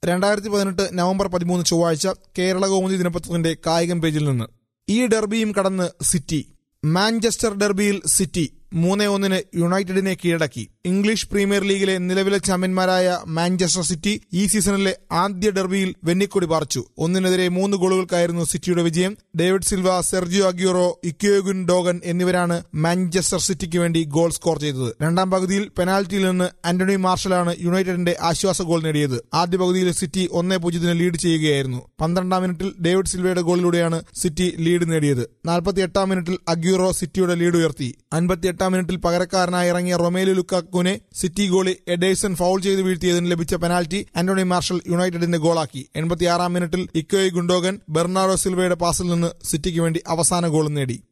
രണ്ടായിരത്തി പതിനെട്ട് നവംബർ പതിമൂന്ന് ചൊവ്വാഴ്ച കേരള കൗമുദി ദിനപത്രത്തിന്റെ കായികം പേജിൽ നിന്ന് ഈ ഡെർബിയും കടന്ന് സിറ്റി മാഞ്ചസ്റ്റർ ഡെർബിയിൽ സിറ്റി മൂന്ന് ഒന്നിന് യുണൈറ്റഡിനെ കീഴടക്കി ഇംഗ്ലീഷ് പ്രീമിയർ ലീഗിലെ നിലവിലെ ചാമ്പ്യന്മാരായ മാഞ്ചസ്റ്റർ സിറ്റി ഈ സീസണിലെ ആദ്യ ഡെർബിയിൽ വെന്നിക്കൊടി പാർച്ചു ഒന്നിനെതിരെ മൂന്ന് ഗോളുകൾക്കായിരുന്നു സിറ്റിയുടെ വിജയം David Silva Sergio Aguero Gundogan എന്നിവരാണ് മാഞ്ചസ്റ്റർ സിറ്റിക്ക് വേണ്ടി ഗോൾ സ്കോർ ചെയ്തത് രണ്ടാം പകുതിയിൽ പെനാൽറ്റിയിൽ നിന്ന് ആന്റണി മാർഷലാണ് യുണൈറ്റഡിന്റെ ആശ്വാസ ഗോൾ നേടിയത് ആദ്യ പകുതിയിൽ സിറ്റി ഒന്നേ പൂജ്യത്തിന് ലീഡ് ചെയ്യുകയായിരുന്നു പന്ത്രണ്ടാം മിനിറ്റിൽ ഡേവിഡ് സിൽവയുടെ ഗോളിലൂടെയാണ് സിറ്റി ലീഡ് നേടിയത് നാൽപ്പത്തി എട്ടാം മിനിറ്റിൽ അഗ്യൂറോ സിറ്റിയുടെ ലീഡ് ഉയർത്തി അൻപത്തി എട്ടാം മിനിറ്റിൽ പകരക്കാരനായി ഇറങ്ങിയ റൊമേലു ലുക്കാക്കുനെ സിറ്റി ഗോളി എഡേഴ്സൺ ഫൗൾ ചെയ്ത് വീഴ്ത്തിയതിന് ലഭിച്ച പെനാൽറ്റി ആന്റണി മാർഷൽ യുണൈറ്റഡിന്റെ ഗോളാക്കി എൺപത്തിയാറാം മിനിറ്റിൽ ഇക്കോയ് ഗുണ്ടോഗൻ ബെർണാഡോ സിൽവയുടെ പാസിൽ നിന്ന് സിറ്റിക്ക് വേണ്ടി അവസാന ഗോൾ നേടി